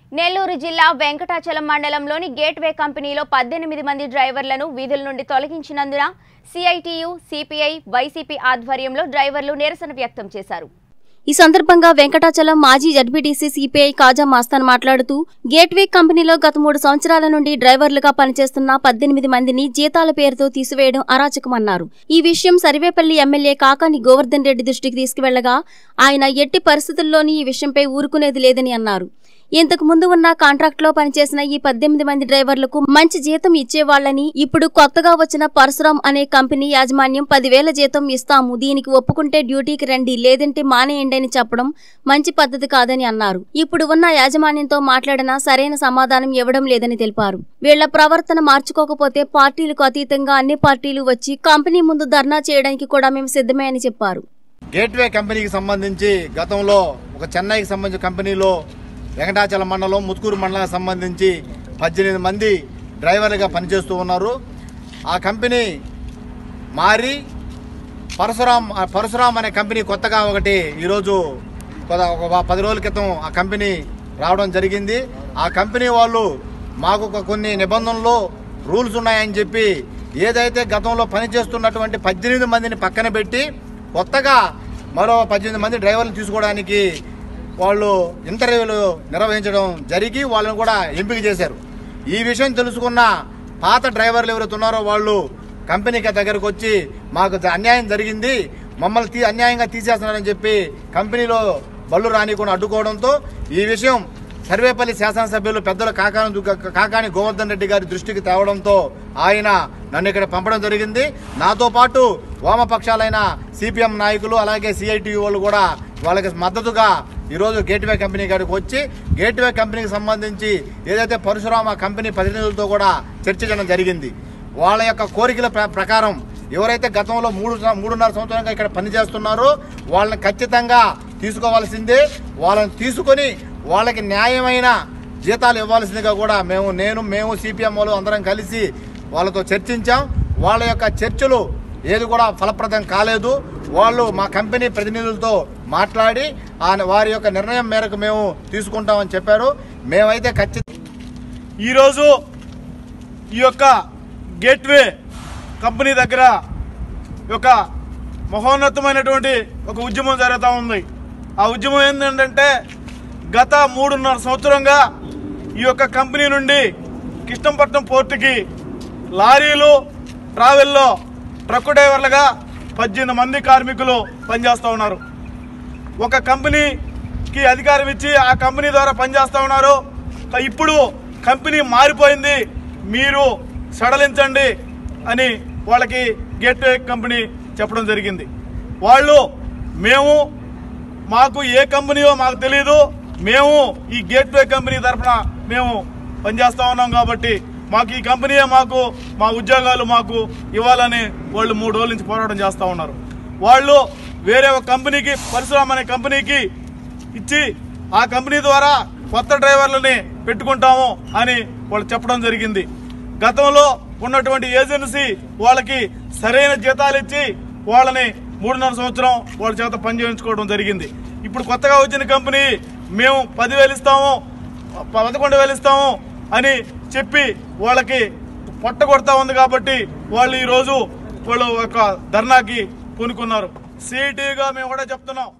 నెల్లూరు జిల్లా వెంకటాచలం మండలంలోని గేట్వే కంపెనీలో పద్దెనిమిది మంది డ్రైవర్లను విధుల నుండి తొలగించినందున సిఐటియు సిపిఐ వైసీపీ ఆధ్వర్యంలో డ్రైవర్లు నిరసన వ్యక్తం చేశారు ఈ సందర్భంగా వెంకటాచలం మాజీ జడ్పీటీసీ సిపిఐ కాజా మాస్తాన్ మాట్లాడుతూ గేట్వే కంపెనీలో గత మూడు సంవత్సరాల నుండి డ్రైవర్లుగా పనిచేస్తున్న పద్దెనిమిది మందిని జీతాల పేరుతో తీసివేయడం అరాచకమన్నారు ఈ విషయం సర్వేపల్లి ఎమ్మెల్యే కాకాని గోవర్ధన్ రెడ్డి దృష్టికి తీసుకువెళ్లగా ఆయన ఎట్టి పరిస్థితుల్లోని ఈ విషయంపై ఊరుకునేది లేదని అన్నారు ఇంతకు ముందు ఉన్న కాంట్రాక్ట్ లో పనిచేసిన ఈ పద్దెనిమిది మంది డ్రైవర్లకు మంచి జీతం ఇచ్చేవాళ్లని ఇప్పుడు కొత్తగా వచ్చిన పరశురాం అనే కంపెనీ యాజమాన్యం పదివేల జీతం ఇస్తాము దీనికి ఒప్పుకుంటే డ్యూటీకి రండి లేదంటే మానేయండి అని చెప్పడం మంచి పద్ధతి కాదని అన్నారు ఇప్పుడు ఉన్న యాజమాన్యంతో మాట్లాడినా సరైన సమాధానం ఇవ్వడం లేదని తెలిపారు వీళ్ల ప్రవర్తన మార్చుకోకపోతే పార్టీలకు అతీతంగా అన్ని పార్టీలు వచ్చి కంపెనీ ముందు ధర్నా చేయడానికి కూడా మేము సిద్ధమే అని చెప్పారు గేట్వే కంపెనీకి సంబంధించి గతంలో ఒక చెన్నైకి సంబంధించిన కంపెనీలో వెంకటాచలం మండలం ముత్కూరు మండలానికి సంబంధించి పద్దెనిమిది మంది డ్రైవర్లుగా పనిచేస్తూ ఉన్నారు ఆ కంపెనీ మారి పరశురాం ఆ పరశురాం అనే కంపెనీ కొత్తగా ఒకటి ఈరోజు కొద- ఒక పది రోజుల క్రితం ఆ కంపెనీ రావడం జరిగింది ఆ కంపెనీ వాళ్ళు మాకు ఒక కొన్ని నిబంధనలు రూల్స్ ఉన్నాయని చెప్పి ఏదైతే గతంలో పనిచేస్తున్నటువంటి పద్దెనిమిది మందిని పక్కన పెట్టి కొత్తగా మరో పద్దెనిమిది మంది డ్రైవర్లు తీసుకోవడానికి వాళ్ళు ఇంటర్వ్యూలు నిర్వహించడం జరిగి వాళ్ళని కూడా ఎంపిక చేశారు ఈ విషయం తెలుసుకున్న పాత డ్రైవర్లు ఎవరైతే ఉన్నారో వాళ్ళు కంపెనీకి దగ్గరకు వచ్చి మాకు జ- అన్యాయం జరిగింది మమ్మల్ని తీ అన్యాయంగా తీసేస్తున్నారని చెప్పి కంపెనీలో బళ్ళు రానికుండా అడ్డుకోవడంతో ఈ విషయం సర్వేపల్లి శాసనసభ్యులు పెద్దల కాకాని దు- కాకాని గోవర్ధన్ రెడ్డి గారి దృష్టికి తేవడంతో ఆయన నన్ను ఇక్కడ పంపడం జరిగింది నాతో పాటు వామపక్షాలైన సిపిఎం నాయకులు అలాగే సిఐటి వాళ్ళు కూడా వాళ్ళకి మద్దతుగా ఈరోజు గేట్వే కంపెనీ కాడికి వచ్చి గేట్వే కంపెనీకి సంబంధించి ఏదైతే పరశురామ కంపెనీ ప్రతినిధులతో కూడా చర్చించడం జరిగింది వాళ్ళ యొక్క కోరికల ప్ర- ప్రకారం ఎవరైతే గతంలో మూడు సం- మూడున్నర సంవత్సరంగా ఇక్కడ పనిచేస్తున్నారో వాళ్ళని ఖచ్చితంగా తీసుకోవాల్సిందే వాళ్ళని తీసుకొని వాళ్ళకి న్యాయమైన జీతాలు ఇవ్వాల్సిందిగా కూడా మేము నేను మేము సిపిఎం వాళ్ళు అందరం కలిసి వాళ్ళతో చర్చించాం వాళ్ళ యొక్క చర్చలు ఏది కూడా ఫలప్రదం కాలేదు వాళ్ళు మా కంపెనీ ప్రతినిధులతో మాట్లాడి ఆ వారి యొక్క నిర్ణయం మేరకు మేము తీసుకుంటామని చెప్పారు మేమైతే ఖచ్చితంగా ఈరోజు ఈ యొక్క గేట్వే కంపెనీ దగ్గర ఒక మహోన్నతమైనటువంటి ఒక ఉద్యమం జరుగుతూ ఉంది ఆ ఉద్యమం ఏంటంటే గత మూడున్నర సంవత్సరంగా ఈ యొక్క కంపెనీ నుండి కృష్ణంపట్నం పోర్టుకి లారీలు ట్రావెల్లో ట్రక్ డ్రైవర్లుగా పద్దెనిమిది మంది కార్మికులు పనిచేస్తూ ఉన్నారు ఒక కంపెనీకి అధికారం ఇచ్చి ఆ కంపెనీ ద్వారా పనిచేస్తా ఉన్నారు ఇప్పుడు కంపెనీ మారిపోయింది మీరు సడలించండి అని వాళ్ళకి గేట్వే కంపెనీ చెప్పడం జరిగింది వాళ్ళు మేము మాకు ఏ కంపెనీయో మాకు తెలియదు మేము ఈ గేట్వే కంపెనీ తరఫున మేము పనిచేస్తా ఉన్నాం కాబట్టి మాకు ఈ కంపెనీయే మాకు మా ఉద్యోగాలు మాకు ఇవ్వాలని వాళ్ళు మూడు రోజుల నుంచి పోరాటం చేస్తూ ఉన్నారు వాళ్ళు వేరే ఒక కంపెనీకి పరశురామ్ అనే కంపెనీకి ఇచ్చి ఆ కంపెనీ ద్వారా కొత్త డ్రైవర్లని పెట్టుకుంటాము అని వాళ్ళు చెప్పడం జరిగింది గతంలో ఉన్నటువంటి ఏజెన్సీ వాళ్ళకి సరైన జీతాలు ఇచ్చి వాళ్ళని మూడున్నర సంవత్సరం వాళ్ళ చేత పని చేయించుకోవడం జరిగింది ఇప్పుడు కొత్తగా వచ్చిన కంపెనీ మేము పదివేలు ఇస్తాము పదకొండు వేలు ఇస్తాము అని చెప్పి వాళ్ళకి పొట్ట కొడతా ఉంది కాబట్టి వాళ్ళు ఈ రోజు వాళ్ళు ఒక ధర్నాకి పూనుకున్నారు సిఐటిగా మేము కూడా చెప్తున్నాం